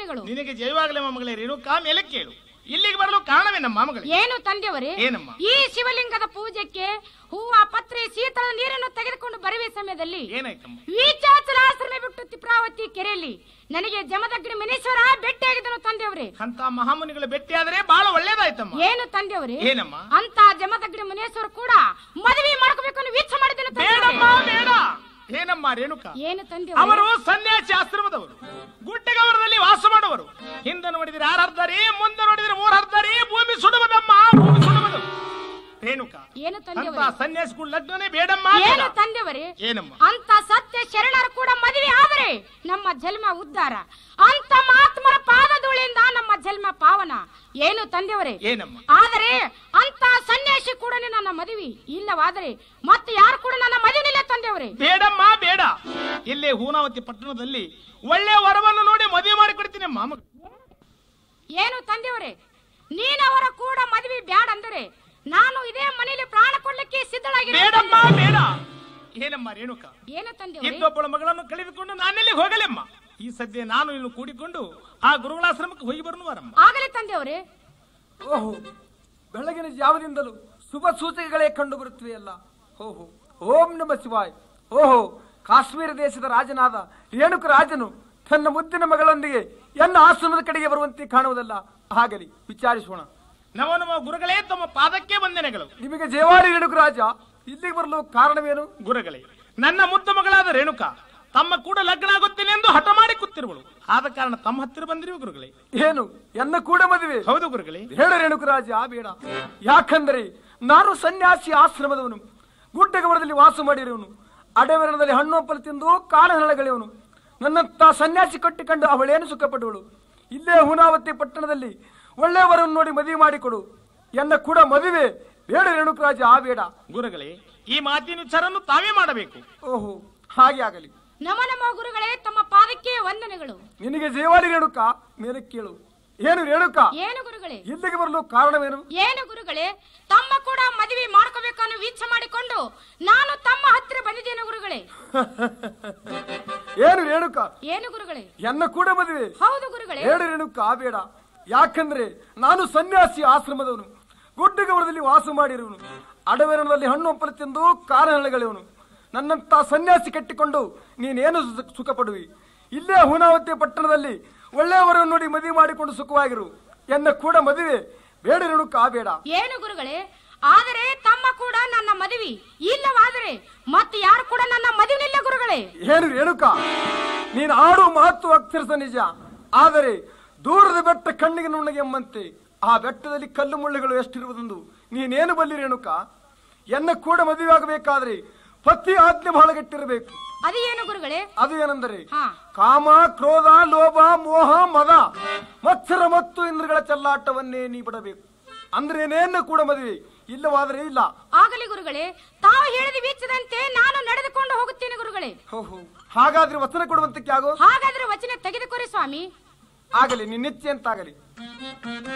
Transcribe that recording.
ವಂದನೆಗಳು ನಿನಗೆ ಜಯವಾಗಲೇ ಮಗಳೇ ರೇಣುಕಾ ಮೇಲೆ ಕೇಳು ಇಲ್ಲಿಗೆ ಬರಲು ಕಾರಣವೇನಮ್ಮ ಮಗಳೇ ಏನು ತಂದೆಯವರೇ ಏನಮ್ಮ ಈ ಶಿವಲಿಂಗದ ಪೂಜೆಗೆ ಹೂವ ಪತ್ರೆ ಶೀತಳ ನೀರನ್ನು ತೆಗೆದುಕೊಂಡು ಬರುವ ಸಮಯದಲ್ಲಿ ಏನಾಯ್ತಮ್ಮ ವೀಚಾಚಲಾಶ್ರಮ ಬಿಟ್ಟು ತಿಪ್ರಾವತಿ ಕೆರೆಯಲ್ಲಿ ನನಗೆ ಜಮದಗ್ನಿ ಮನೇಶ್ವರ ಭೇಟಿಯಾಗಿದ್ದನು ತಂದೆಯವರೇ ಅಂತ ಮಹಾಮುನಿಗಳ ಭೇಟಿ ಆದ್ರೆ ಬಹಳ ಒಳ್ಳೇದಾಯ್ತಮ್ಮ ಏನು ತಂದೆಯವರೇ ಏನಮ್ಮ ಅಂತ ಜಮದಗ್ನಿ ಮುನೇಶ್ವರ ಕೂಡ ಮದುವೆ ಮಾಡ್ಕೋಬೇಕು ಅನ್ನೋ ವೀಕ್ಷ ಮಾಡಿದನು ಬೇಡಮ್ಮ ಬೇಡ ಏನಮ್ಮ ರೇಣುಕಾ ಏನು ತಂದೆ ಅವರು ಸನ್ಯಾಸಿ ಆಶ್ರಮದವರು ಗುಡ್ಡಗವರದಲ್ಲಿ ವಾಸ ಮಾಡುವರು ಹಿಂದೆ ನೋಡಿದ್ರೆ ಆರು ಹರ್ದಾರಿ ಮುಂದೆ ನೋಡಿದ್ರೆ ಮೂರ್ ಹರ್ದಾರಿ ಭೂಮಿ ಸುಡುವುದಮ್ಮ ಭೂಮಿ ಸುಡುವುದು ರೇಣುಕಾ ಏನು ಅಂತ ತಂದೆಯವರೇ ಸನ್ಯಾಸಿಗಳು ಲಗ್ನನೇ ಬೇಡಮ್ಮ ಏನು ಬೇಡ. ತಂದೆಯವರೇ ಏನಮ್ಮ ಅಂತ ಸತ್ಯ ಶರಣರು ಕೂಡ ಮದುವೆ ಆದರೆ ನಮ್ಮ ಜನ್ಮ ಉದ್ಧಾರ ಅಂತ ಮಹಾತ್ಮರ ಪಾದಧೂಳಿಯಿಂದ ನಮ್ಮ ಜನ್ಮ ಪಾವನ ಏನು ತಂದೆಯವರೇ ಏನಮ್ಮ ಆದರೆ ಅಂತ ಸನ್ಯಾಸಿ ಕೂಡ ನನ್ನ ಮದುವೆ ಇಲ್ಲವಾದರೆ ಮತ್ತೆ ಯಾರು ಕೂಡ ನನ್ನ ಮದುವೆನಿಲ್ಲ ತಂದೆಯವರೇ ಬೇಡಮ್ಮ ಬೇಡ ಇಲ್ಲೇ ಹೂನಾವತಿ ಪಟ್ಟಣದಲ್ಲಿ ಒಳ್ಳೆ ವರವನ್ನು ನೋಡಿ ಮದುವೆ ಮಾಡಿ ಕೊಡ್ತೀನಿ ಮಾಮ ಏನು ತಂದೆಯವರೇ ನೀನವರ ಕೂಡ ಮದುವೆ ಬ್ಯಾಡ ಅಂದರೆ ನಾನು ಇದೇ ಮನೆಯಲ್ಲಿ ಪ್ರಾಣ ಕೊಡ್ಲಿಕ್ಕೆ ಸಿದ್ಧಳಾಗಿದ್ದೇನೆ ಬೇಡಮ್ಮ ಬೇಡ ಏನಮ್ಮ ರೇಣುಕಾ ಏನು ತಂದೆಯವರೇ ಇದ್ದೊಬ್ಬಳ ಮಗಳನ್ನು ಕಳೆದುಕೊಂಡು ನಾನೆಲ್ಲಿ ಹೋಗಲೆಮ್ಮ ಈ ಸದ್ಯ ನಾನು ಇನ್ನು ಕೂಡಿಕೊಂಡು ಆ ಗುರುಗಳಾಶ್ರಮಕ್ಕೆ ಹೋಗಿ ಬರುವರಮ್ಮ ಆಗಲೇ ತಂದೆಯವರೇ ಓಹೋ ಬೆಳಗಿನ ಜಾವದಿಂದಲೂ ಶುಭ ಸೂಚಕಗಳೇ ಕಂಡು ಬರುತ್ತವೆಯಲ್ಲ ಓಹೋ ಓಂ ನಮ ಶಿವಾಯ್ ಓಹೋ ಕಾಶ್ಮೀರ ದೇಶದ ರಾಜನಾದ ರೇಣುಕ ರಾಜನು ತನ್ನ ಮುದ್ದಿನ ಮಗಳೊಂದಿಗೆ ಎನ್ನ ಆಶ್ರಮದ ಕಡೆಗೆ ಬರುವಂತೆ ಕಾಣುವುದಲ್ಲ ಆಗಲಿ ವಿಚಾರಿಸೋಣ ನವ ನಮ್ಮ ಗುರುಗಳೇ ತಮ್ಮ ಪಾದಕ್ಕೆ ವಂದನೆಗಳು ನಿಮಗೆ ಜೇವಾರಿ ರೇಣುಕ ರಾಜ ಇಲ್ಲಿಗೆ ಬರಲು ಕಾರಣವೇನು ಗುರುಗಳೇ ನನ್ನ ಮುದ್ದು ಮಗಳಾದ ರೇಣುಕಾ ತಮ್ಮ ಕೂಡ ಲಗ್ನ ಆಗುತ್ತೇನೆ ಎಂದು ಹಠ ಮಾಡಿ ಕೂತಿರುವಳು ಆದ ಕಾರಣ ತಮ್ಮ ಹತ್ತಿರ ಬಂದಿರುವ ಗುರುಗಳೇ ಏನು ಎನ್ನ ಕೂಡ ಮದುವೆ ಹೌದು ಗುರುಗಳೇ ಬೇಡ ರೇಣುಕರಾಜ ಬೇಡ ಯಾಕಂದರೆ ನಾನು ಸನ್ಯಾಸಿ ಆಶ್ರಮದವನು ಗುಡ್ಡಗಮನದಲ್ಲಿ ವಾಸ ಮಾಡಿರುವನು ಅಡವೆರಣದಲ್ಲಿ ಹಣ್ಣು ಹಂಪಲು ತಿಂದು ಕಾಣಹಳಗಳೆಯವನು ನನ್ನಂತ ಸನ್ಯಾಸಿ ಕಟ್ಟಿಕೊಂಡು ಅವಳೇನು ಸುಖಪಡುವಳು ಇಲ್ಲೇ ಹುನಾವತಿ ಪಟ್ಟಣದಲ್ಲಿ ಒಳ್ಳೆಯವರನ್ನು ನೋಡಿ ಮದುವೆ ಮಾಡಿಕೊಡು ಎನ್ನ ಕೂಡ ಮದುವೆ ಬೇಡ ರೇಣುಕರಾಜ ಆ ಬೇಡ ಗುರುಗಳೇ ಈ ಮಾತಿನ ವಿಚಾರನ್ನು ತಾವೇ ಮಾಡಬೇಕು ಓಹೋ ಹಾಗೆ ಆಗಲಿ ನಮ ನಮ ಗುರುಗಳೇ ತಮ್ಮ ಪಾದಕ್ಕೆ ವಂದನೆಗಳು ನಿನಗೆ ಜೇವಾಲಿ ರೇಣುಕ ಮೇಲೆ ಕೇಳು ಏನು ರೇಣುಕ ಏನು ಗುರುಗಳೇ ಇಲ್ಲಿಗೆ ಬರಲು ಕಾರಣವೇನು ಏನು ಗುರುಗಳೇ ತಮ್ಮ ಕೂಡ ಮದುವೆ ಮಾಡ್ಕೋಬೇಕು ಅನ್ನೋ ಇಚ್ಛೆ ಮಾಡಿಕೊಂಡು ನಾನು ತಮ್ಮ ಹತ್ತಿರ ಬಂದಿದ್ದೇನೆ ಗುರುಗಳೇ ಏನು ರೇಣುಕ ಏನು ಗುರುಗಳೇ ಎನ್ನ ಕೂಡ ಮದುವೆ ಹೌದು ಗುರುಗಳೇ ಬೇಡ ರೇಣುಕ ಬೇಡ ಯಾಕಂದ್ರೆ ನಾನು ಸನ್ಯಾಸಿ ಆಶ್ರಮದವನು ಗುಡ್ಡಗವರದಲ್ಲಿ ವಾಸ ಮಾಡಿರುವನು ಅಡವೆರಣದಲ್ಲಿ ಹಣ್ಣು ಹಂಪಲು ತಿಂದು ಕಾರಣಗಳಿವನು ನನ್ನಂತ ಸನ್ಯಾಸಿ ಕಟ್ಟಿಕೊಂಡು ನೀನೇನು ಸು- ಸುಖ ಪಡುವಿ ಇಲ್ಲೇ ಹುನಾವತಿ ಪಟ್ಟಣದಲ್ಲಿ ಒಳ್ಳೆಯವರನ್ನು ನೋಡಿ ಮದುವೆ ಮಾಡಿಕೊಂಡು ಸುಖವಾಗಿರು ಎನ್ನ ಕೂಡ ಮದುವೆ ಬೇಡ ರೇಣುಕ ಬೇಡ ಏನು ಗುರುಗಳೇ ಆದರೆ ತಮ್ಮ ಕೂಡ ನನ್ನ ಮದುವೆ ಇಲ್ಲವಾದರೆ ಮತ್ತೆ ಯಾರು ಕೂಡ ನನ್ನ ಮದುವೆನಿಲ್ಲ ಗುರುಗಳೇ ಏನು ರೇಣುಕ ನೀನು ಆಡು ಮಾತು ಅಕ್ಷರಸ ನಿಜ ಆದರೆ ದೂರದ ಬೆಟ್ಟ ಕಣ್ಣಿಗೆ ನುಣ್ಣಗೆ ಎಂಬಂತೆ ಆ ಬೆಟ್ಟದಲ್ಲಿ ಕಲ್ಲು ಮುಳ್ಳುಗಳು ಎಷ್ಟಿರುವುದೆಂದು ನೀನೇನು ಬಲ್ಲಿ ರೇಣುಕ ಎನ್ನ ಕೂಡ ಮದುವೆ ಆಗಬೇಕಾದ್ರೆ ಪತಿ ಆಜ್ಞೆ ಬಹಳ ಗಟ್ಟಿರಬೇಕು ಅದು ಏನು ಗುರುಗಳೇ ಅದು ಏನೆಂದರೆ ಹಾ ಕಾಮ ಕ್ರೋಧ ಲೋಭ ಮೋಹ ಮದ ಮತ್ಸರ ಮತ್ತು ಇಂದ್ರಗಳ ಚೆಲ್ಲಾಟವನ್ನೇ ನೀ ಬಿಡಬೇಕು ಅಂದ್ರೆ ನೇನು ಕೂಡ ಮದುವೆ ಇಲ್ಲವಾದರೆ ಇಲ್ಲ ಆಗಲಿ ಗುರುಗಳೇ ತಾವು ಹೇಳಿದ ವೀಕ್ಷದಂತೆ ನಾನು ನಡೆದುಕೊಂಡು ಹೋಗುತ್ತೇನೆ ಗುರುಗಳೇ ಹೋ ಹೋ ಹಾಗಾದ್ರೆ ವಚನ ಕೊಡುವಂತಕ್ಕೆ ಆಗೋ ಹಾಗಾದ್ರೆ ವಚನ ತೆಗೆದುಕೊರಿ ಸ್ವಾಮಿ ಆಗಲಿ ನಿನ್ನಿಚ್ಛೆ ಅಂತಾಗಲಿ